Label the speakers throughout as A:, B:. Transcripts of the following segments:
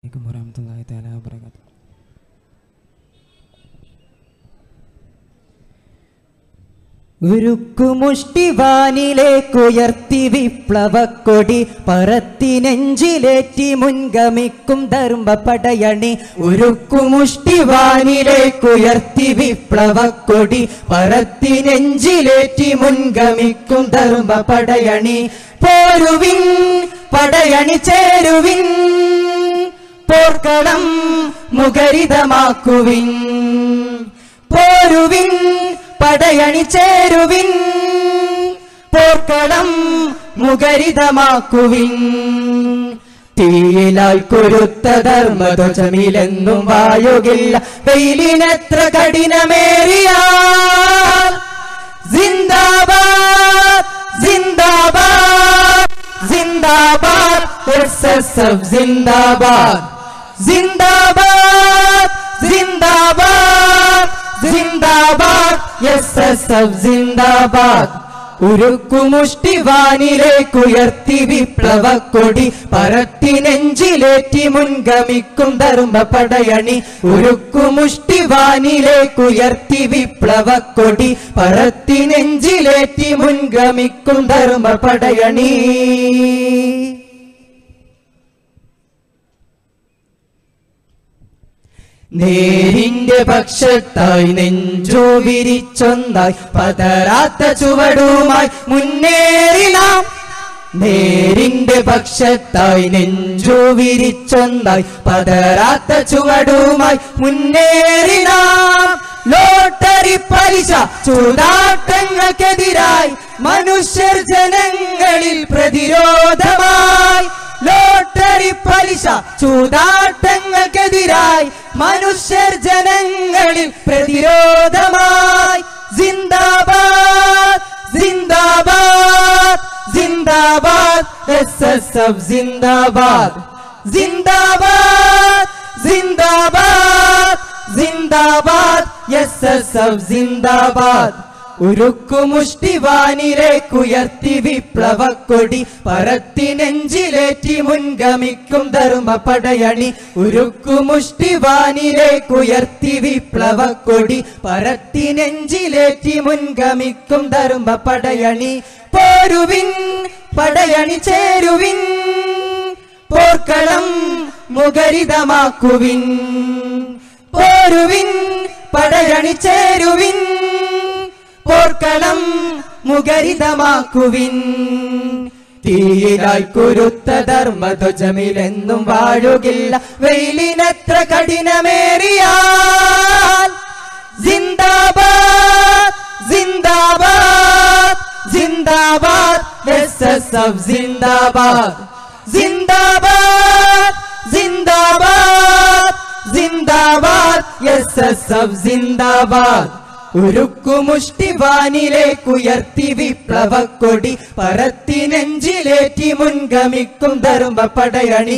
A: عليكم ورحمة الله تعالى وبركاته
B: ഉരുക്കുമുഷ്ടിവാനിലേക്കുയർത്തി വിപ്ലവക്കൊടി പറത്തി നെഞ്ചിലേറ്റി മുൻഗമിക്കും ധർമ്മപടയണി ഉരുക്കുമുഷ്ടിവാനിലേക്കുയർത്തി വിപ്ലവക്കൊടി പറത്തി നെഞ്ചിലേറ്റി മുൻഗമിക്കും ധർമ്മപടയണി പോരുവിൻ പടയണി ചേരുവിൻ പോർക്കളം മുഖരിതമാക്കുവിൻ പോരുവിൻ പടയണി ചേരുവിൻ പോർക്കളം മുഖരിതമാക്കുവിൻ തീയിലാൽ കുരുത്ത ധർമ്മധ്വജമിലെന്നും വായുകില്ല വെയിലിനെത്ര കഠിനമേറിയ സിന്ദാബാദ് സിന്ദാബാദ് സിന്ദാബാദ് എസ്എസ്എഫ് സിന്ദാബാദ് സിന്ദാബാദ് സിന്ദാബാദ് സിന്ദാബാദ് എസ്എസ്എഫ് സിന്ദാബാദ് ഉരുക്കുമുഷ്ടിവാനിലേക്കുയർത്തി വിപ്ലവക്കൊടി പറത്തി നെഞ്ചിലേറ്റി മുൻഗമിക്കും ധർമ്മപടയണി ഉരുക്കുമുഷ്ടിവാനിലേക്കുയർത്തി വിപ്ലവക്കൊടി പറത്തി നെഞ്ചിലേറ്റി മുൻഗമിക്കും ധർമ്മപടയണി നേരിന്റെ പക്ഷത്തായി നെഞ്ചു വിരിച്ചൊന്നായി പതരാത്ത ചുവടുമായി മുന്നേറി നാം നേരിന്റെ പക്ഷത്തായി നെഞ്ചു വിരിച്ചൊന്നായി പതരാത്ത ചുവടുമായി മുന്നേറി നാം ലോട്ടറി പലിശ ചൂതാട്ടങ്ങൾക്കെതിരായി മനുഷ്യർ ജനങ്ങളിൽ പ്രതിരോധമായി ലോട്ടറി പലിശ ചൂതാട്ടങ്ങൾക്കെതിരായി മനുഷ്യർ ജനങ്ങളിൽ പ്രതിരോധമായി സിന്ദാബാദ് സിന്ദാബാദ് സിന്ദാബാദ് എസ് എസ് എഫ് സിന്ദാബാദ് സിന്ദാബാദ് സിന്ദാബാദ് സിന്ദാബാദ് എസ് എസ് എഫ് സിന്ദാബാദ് ഉരുക്കുമുഷ്ടിവാനിലേക്കുയർത്തി വിപ്ലവക്കൊടി പറത്തി നെഞ്ചിലേറ്റി മുൻഗമിക്കും ധർമ്മപടയണി ഉരുക്കുമുഷ്ടിവാനിലേക്കുയർത്തി വിപ്ലവക്കൊടി പറത്തി നെഞ്ചിലേറ്റി മുൻഗമിക്കും ധർമ്മപടയണി പോരുവിൻ പടയണി ചേരുവിൻ പോർക്കളം മുഖരിതമാക്കുവിൻ പോരുവിൻ പടയണി ചേരുവിൻ പോർക്കളം മുഖരിതമാക്കുവിൻ തീയിലായി കുരുത്ത ധർമ്മധ്വജമിലെന്നും വാഴുകില്ല വെയിലിനത്ര കഠിനമേറിയാൽ സിന്ദാബാദ് സിന്ദാബാദ് സിന്ദാബാദ് എസ് എസ് എഫ് സിന്ദാബാദ് സിന്ദാബാദ് സിന്ദാബാദ് സിന്ദാബാദ് എസ് എസ് എഫ് സിന്ദാബാദ് ഉരുക്കുമുഷ്ടിവാനിലേക്കുയർത്തി വിപ്ലവക്കൊടി പറത്തി നെഞ്ചിലേറ്റി മുൻഗമിക്കും ധർമ്മപടയണി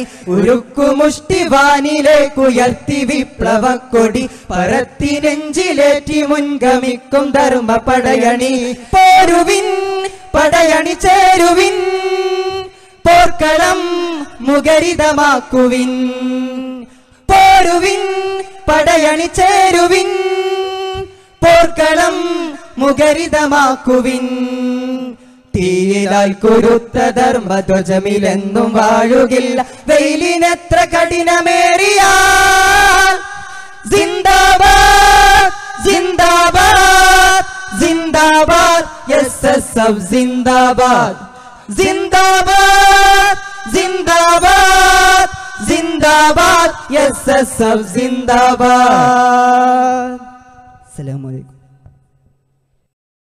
B: ഉരുക്കുമുഷ്ടിവാനിലേക്കുയർത്തി വിപ്ലവക്കൊടി പറത്തി നെഞ്ചിലേറ്റി മുൻഗമിക്കും ധർമ്മപടയണി പോരുവിൻ പടയണി ചേരുവിൻ പോർക്കളം മുഖരിതമാക്കുവിൻ പോരുവിൻ പടയണി ചേരുവിൻ പോർക്കളം മുഖരിതമാക്കുവിൻ തീയിലാൽ കുരുത്ത ധർമ്മധ്വജമിലെന്നും വാഴുകില്ല വെയിലിനെത്ര കഠിനമേറിയാൽ സിന്ദാബാദ് സിന്ദാബാദ് സിന്ദാബാദ് എസ് എസ് എഫ് സിന്ദാബാദ് സിന്ദാബാദ് സിന്ദാബാദ് സിന്ദാബാദ് എസ് എസ് എഫ് സിന്ദാബാദ് അസ്സലാമു അലൈക്കും